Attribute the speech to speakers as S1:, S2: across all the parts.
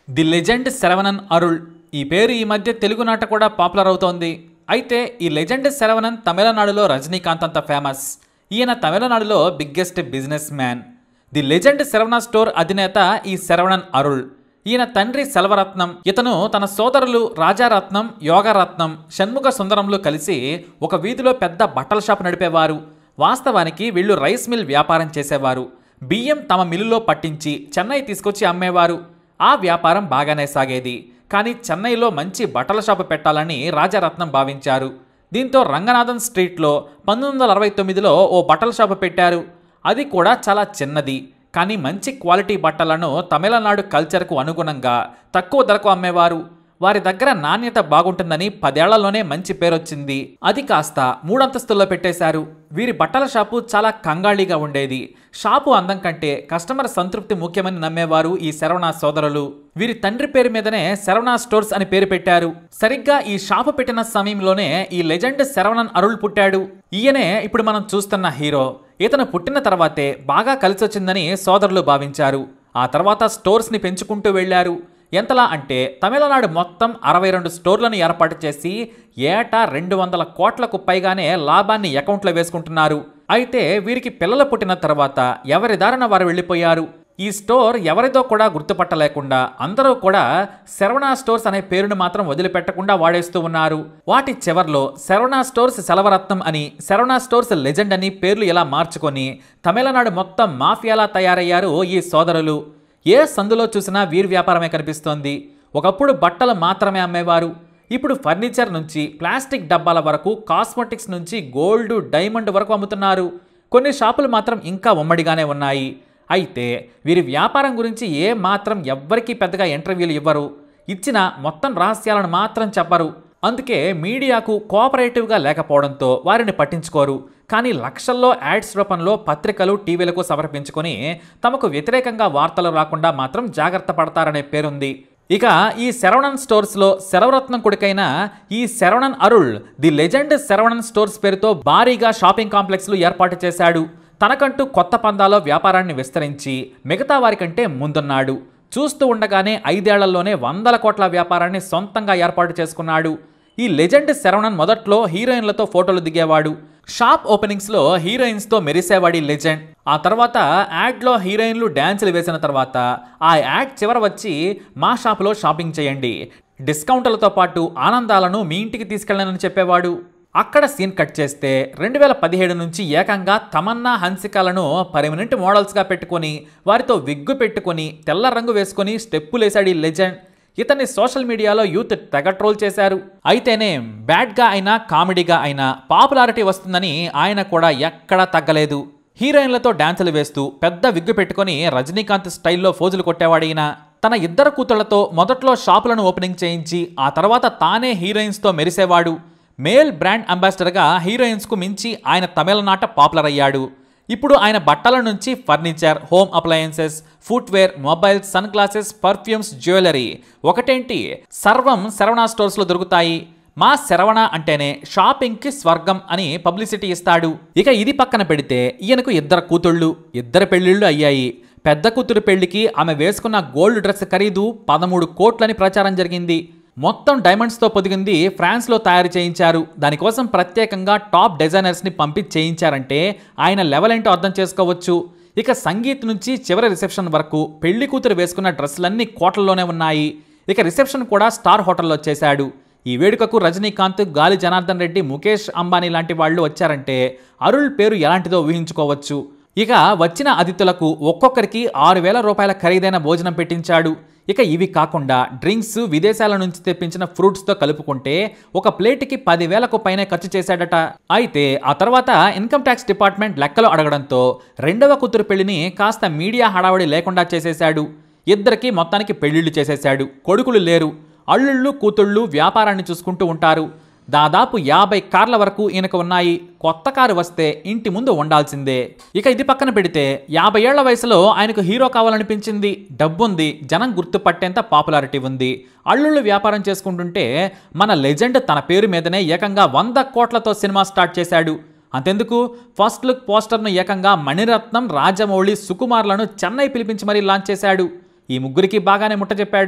S1: the legend Saravanan Arul ఈ పేరు ఈ మధ్య తెలుగు నాట కూడా పాపులర్ అవుతోంది అయితే ఈ లెజెండ్ శరవణన్ తమిళనాడులో రజనీకాంత్ అంత ఫేమస్ ఈయన తమిళనాడులో biggest business man the legend Saravana store అధినేత ఈ శరవణన్ అరుళ్ ఈయన తండ్రి సెల్వరత్నం ఇతను తన సోదరులు రాజారత్నం యోగరత్నం షణ్ముఖ సుందరంలు కలిసి ఒక వీధిలో పెద్ద బట్టల షాప్ నడిపేవారు వాస్తవానికి వీళ్ళు రైస్ మిల్ వ్యాపారం చేసేవారు బియ్యం తమ మిల్లులో పట్టించి చెన్నై తీసుకొచ్చి అమ్మేవారు ఆ వ్యాపారం బాగానే సాగేది కానీ చెన్నైలో మంచి బట్టల షాపు పెట్టాలని రాజారత్నం భావించారు దీంతో రంగనాథన్ స్ట్రీట్లో పంతొమ్మిది వందల అరవై తొమ్మిదిలో ఓ బట్టల షాపు పెట్టారు అది కూడా చాలా చిన్నది కానీ మంచి క్వాలిటీ బట్టలను తమిళనాడు కల్చర్కు అనుగుణంగా తక్కువ ధరకు అమ్మేవారు వారి దగ్గర నాణ్యత బాగుంటుందని పదేళ్లలోనే మంచి పేరొచ్చింది అది కాస్త మూడంతస్తుల్లో పెట్టేశారు వీరి బట్టల షాపు చాలా కంగాళీగా ఉండేది షాపు అందం కంటే కస్టమర్ సంతృప్తి ముఖ్యమని నమ్మేవారు ఈ శరవణ సోదరులు వీరి తండ్రి పేరు మీదనే శరవణ స్టోర్స్ అని పేరు పెట్టారు సరిగ్గా ఈ షాపు పెట్టిన సమయంలోనే ఈ లెజెండ్ శరవణన్ అరుళ్ పుట్టాడు ఈయనే ఇప్పుడు మనం చూస్తున్న హీరో ఇతను పుట్టిన తర్వాతే బాగా కలిసొచ్చిందని సోదరులు భావించారు ఆ తర్వాత స్టోర్స్ని పెంచుకుంటూ వెళ్లారు ఎంతలా అంటే తమిళనాడు మొత్తం అరవై రెండు స్టోర్లను ఏర్పాటు చేసి ఏటా రెండు వందల కోట్లకు పైగానే లాభాన్ని అకౌంట్లో వేసుకుంటున్నారు అయితే వీరికి పిల్లలు పుట్టిన తర్వాత ఎవరి దారిన వారు వెళ్ళిపోయారు ఈ స్టోర్ ఎవరిదో కూడా గుర్తుపట్టలేకుండా అందరూ కూడా శరవణ స్టోర్స్ అనే పేరును మాత్రం వదిలిపెట్టకుండా వాడేస్తూ ఉన్నారు వాటి చివర్లో శరవణ స్టోర్స్ సెలవరత్నం అని శరవణ స్టోర్స్ లెజెండ్ అని పేర్లు ఇలా మార్చుకొని తమిళనాడు మొత్తం మాఫియాలా తయారయ్యారు ఈ సోదరులు ఏ సందులో చూసినా వీరి వ్యాపారమే కనిపిస్తోంది ఒకప్పుడు బట్టలు మాత్రమే అమ్మేవారు ఇప్పుడు ఫర్నిచర్ నుంచి ప్లాస్టిక్ డబ్బాల వరకు కాస్మెటిక్స్ నుంచి గోల్డ్ డైమండ్ వరకు అమ్ముతున్నారు కొన్ని షాపులు మాత్రం ఇంకా ఉమ్మడిగానే ఉన్నాయి అయితే వీరి వ్యాపారం గురించి ఏ మాత్రం ఎవ్వరికీ పెద్దగా ఇంటర్వ్యూలు ఇవ్వరు ఇచ్చిన మొత్తం రహస్యాలను మాత్రం చెప్పరు అందుకే మీడియాకు కోఆపరేటివ్గా లేకపోవడంతో వారిని పట్టించుకోరు కానీ లక్షల్లో యాడ్స్ రూపంలో పత్రికలు టీవీలకు సమర్పించుకొని తమకు వ్యతిరేకంగా వార్తలు రాకుండా మాత్రం జాగ్రత్త పడతారనే పేరుంది ఇక ఈ శరవణన్ స్టోర్స్లో శరవరత్నం కొడుకైన ఈ Saravanan Arul the legend Saravanan stores పేరుతో భారీగా షాపింగ్ కాంప్లెక్స్లు ఏర్పాటు చేశాడు తనకంటూ కొత్త పందాలో వ్యాపారాన్ని విస్తరించి మిగతా వారికంటే ముందున్నాడు చూస్తూ ఉండగానే ఐదేళ్లలోనే వందల కోట్ల వ్యాపారాన్ని సొంతంగా ఏర్పాటు చేసుకున్నాడు ఈ లెజెండ్ శరవణన్ మొదట్లో హీరోయిన్లతో ఫోటోలు దిగేవాడు షాప్ ఓపెనింగ్స్లో హీరోయిన్స్తో మెరిసేవాడి లెజెండ్ ఆ తర్వాత యాడ్లో హీరోయిన్లు డ్యాన్సులు వేసిన తర్వాత ఆ యాడ్ చివర వచ్చి మా షాపులో షాపింగ్ చేయండి డిస్కౌంట్లతో పాటు ఆనందాలను మీ ఇంటికి తీసుకెళ్ళనని చెప్పేవాడు అక్కడ సీన్ కట్ చేస్తే రెండు వేల పదిహేడు నుంచి ఏకంగా తమన్నా హన్సికలను పర్మనెంట్ మోడల్స్గా పెట్టుకొని వారితో విగ్గు పెట్టుకొని తెల్ల రంగు వేసుకొని స్టెప్పులేశాడు ఈ లెజెండ్ ఇతన్ని సోషల్ మీడియాలో యూత్ తెగ ట్రోల్ చేశారు అయితేనే బ్యాడ్గా అయినా కామెడీగా అయినా పాపులారిటీ వస్తుందని ఆయన కూడా ఎక్కడా తగ్గలేదు హీరోయిన్లతో డాన్సులు వేస్తూ పెద్ద విగ్గు పెట్టుకొని రజనీకాంత్ స్టైల్లో ఫోజులు కొట్టేవాడు ఈయన తన ఇద్దరు కూతుళ్లతో మొదట్లో షాపులను ఓపెనింగ్ చేయించి ఆ తర్వాత తానే హీరోయిన్స్తో మెరిసేవాడు మేల్ బ్రాండ్ అంబాసిడర్గా హీరోయిన్స్కు మించి ఆయన తమిళనాట పాపులర్ అయ్యాడు ఇప్పుడు ఆయన బట్టల నుంచి furniture home appliances footwear mobiles sun glasses perfumes jewellery ఒకటేంటి సర్వం శరవణ స్టోర్స్లో దొరుకుతాయి మా శరవణ అంటేనే షాపింగ్కి స్వర్గం అని పబ్లిసిటీ ఇస్తాడు ఇక ఇది పక్కన పెడితే ఈయనకు ఇద్దరు కూతుళ్ళు ఇద్దరు పెళ్ళిళ్ళు అయ్యాయి పెద్ద కూతురు పెళ్లికి ఆమె వేసుకున్న గోల్డ్ డ్రెస్ ఖరీదు పదమూడు కోట్లని ప్రచారం జరిగింది మొత్తం డైమండ్స్తో పొదిగింది ఫ్రాన్స్లో తయారు చేయించారు దానికోసం ప్రత్యేకంగా టాప్ డిజైనర్స్ని పంపి చేయించారంటే ఆయన లెవెల్ ఏంటో అర్థం చేసుకోవచ్చు ఇక సంగీత్ నుంచి చివరి రిసెప్షన్ వరకు పెళ్లి కూతురు వేసుకున్న డ్రెస్సులన్నీ కోట్లలోనే ఉన్నాయి ఇక రిసెప్షన్ కూడా స్టార్ హోటల్లో చేశాడు ఈ వేడుకకు రజనీకాంత్ గాలి జనార్దన్ రెడ్డి ముఖేష్ అంబానీ లాంటి వాళ్ళు వచ్చారంటే అరుళ్ పేరు ఎలాంటిదో ఊహించుకోవచ్చు ఇక వచ్చిన అతిథులకు ఒక్కొక్కరికి ఆరు వేల రూపాయల ఖరీదైన భోజనం పెట్టించాడు ఇక ఇవి కాకుండా డ్రింక్స్ విదేశాల నుంచి తెప్పించిన ఫ్రూట్స్తో కలుపుకుంటే ఒక ప్లేట్కి పదివేలకు పైనే ఖర్చు చేశాడట అయితే ఆ తర్వాత ఇన్కమ్ ట్యాక్స్ డిపార్ట్మెంట్ లెక్కలు అడగడంతో రెండవ కూతురు పెళ్లిని కాస్త మీడియా హడావడి లేకుండా చేసేశాడు ఇద్దరికి మొత్తానికి పెళ్లిళ్ళు చేసేశాడు కొడుకులు లేరు అల్లుళ్ళు కూతుళ్ళు వ్యాపారాన్ని చూసుకుంటూ ఉంటారు దాదాపు యాభై కార్ల వరకు ఈయనకు ఉన్నాయి కొత్త కారు వస్తే ఇంటి ముందు ఉండాల్సిందే ఇక ఇది పక్కన పెడితే యాభై ఏళ్ల వయసులో ఆయనకు హీరో కావాలనిపించింది డబ్బుంది జనం గుర్తుపట్టేంత పాపులారిటీ ఉంది అల్లుళ్ళు వ్యాపారం చేసుకుంటుంటే మన లెజెండ్ తన పేరు మీదనే ఏకంగా వంద కోట్లతో సినిమా స్టార్ట్ చేశాడు అంతెందుకు ఫస్ట్ లుక్ పోస్టర్ను ఏకంగా మణిరత్నం రాజమౌళి సుకుమార్లను చెన్నై పిలిపించి మరీ లాంచ్ చేశాడు ఈ ముగ్గురికి బాగానే ముట్ట చెప్పాడు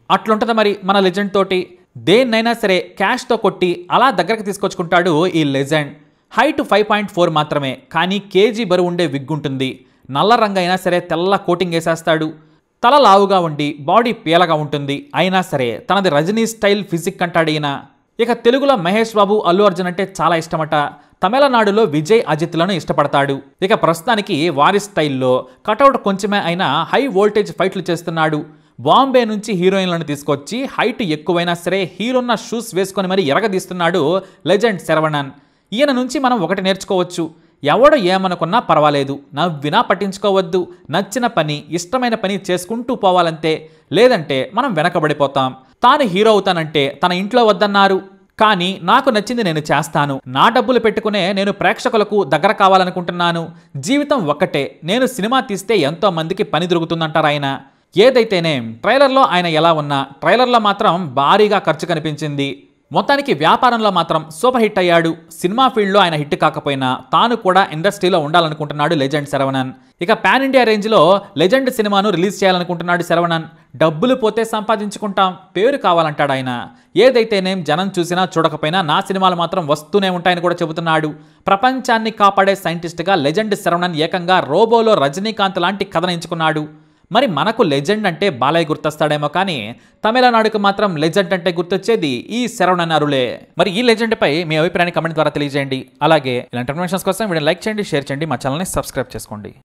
S1: అట్లుంటది మరి మన లెజెండ్ తోటి దేన్నైనా సరే క్యాష్తో కొట్టి అలా దగ్గరకు తీసుకొచ్చుకుంటాడు ఈ legend height five point four మాత్రమే కానీ కేజీ బరువు ఉండే విగ్ ఉంటుంది నల్ల రంగు అయినా సరే తెల్ల కోటింగ్ వేసేస్తాడు తల లావుగా ఉండి బాడీ పీలగా ఉంటుంది అయినా సరే తనది రజనీ స్టైల్ ఫిజిక్ అంటాడు ఈయన ఇక తెలుగులో మహేష్ బాబు అల్లు అర్జున్ అంటే చాలా ఇష్టమట తమిళనాడులో విజయ్ అజిత్లను ఇష్టపడతాడు ఇక ప్రస్తుతానికి వారి స్టైల్లో కటౌట్ కొంచెమే అయినా హై వోల్టేజ్ ఫైట్లు చేస్తున్నాడు బాంబే నుంచి హీరోయిన్లను తీసుకొచ్చి హైట్ ఎక్కువైనా సరే హీరోన్న షూస్ వేసుకొని మరి ఎరగదీస్తున్నాడు లెజెండ్ శరవణన్ ఈయన నుంచి మనం ఒకటి నేర్చుకోవచ్చు ఎవడు ఏమనుకున్నా పర్వాలేదు నవ్వినా పట్టించుకోవద్దు నచ్చిన పని ఇష్టమైన పని చేసుకుంటూ పోవాలంతే లేదంటే మనం వెనకబడిపోతాం తాను హీరో అవుతానంటే తన ఇంట్లో వద్దన్నారు కానీ నాకు నచ్చింది నేను చేస్తాను నా డబ్బులు పెట్టుకునే నేను ప్రేక్షకులకు దగ్గర కావాలనుకుంటున్నాను జీవితం ఒక్కటే నేను సినిమా తీస్తే ఎంతో మందికి పని దొరుకుతుందంటారు ఆయన ఏదైతేనే ట్రైలర్లో ఆయన ఎలా ఉన్నా ట్రైలర్లో మాత్రం భారీగా ఖర్చు కనిపించింది మొత్తానికి వ్యాపారంలో మాత్రం సూపర్ హిట్ అయ్యాడు సినిమా ఫీల్డ్లో ఆయన హిట్ కాకపోయినా తాను కూడా ఇండస్ట్రీలో ఉండాలనుకుంటున్నాడు లెజెండ్ శరవణన్ ఇక పాన్ ఇండియా రేంజ్లో లెజెండ్ సినిమాను రిలీజ్ చేయాలనుకుంటున్నాడు శరవణన్ డబ్బులు పోతే సంపాదించుకుంటాం పేరు కావాలంటాడు ఆయన ఏదైతేనేం జనం చూసినా చూడకపోయినా నా సినిమాలు మాత్రం వస్తూనే ఉంటాయని కూడా చెబుతున్నాడు ప్రపంచాన్ని కాపాడే సైంటిస్ట్గా లెజెండ్ శరవణన్ ఏకంగా రోబోలో రజనీకాంత్ లాంటి కథను ఎంచుకున్నాడు మరి మనకు లెజెండ్ అంటే బాలయ్య గుర్తొస్తాడేమో కానీ తమిళనాడుకు మాత్రం లెజెండ్ అంటే గుర్తొచ్చేది ఈ శరవణన్ అరులే మరి ఈ లెజెండ్ పై మీ అభిప్రాయాన్ని కమెంట్ ద్వారా తెలియజేయండి అలాగే ఇలాంటి ఇన్ఫర్మేషన్స్ కోసం వీడియో లైక్ చేయండి షేర్ చేయండి మా ఛానల్ని సబ్స్క్రైబ్ చేసుకోండి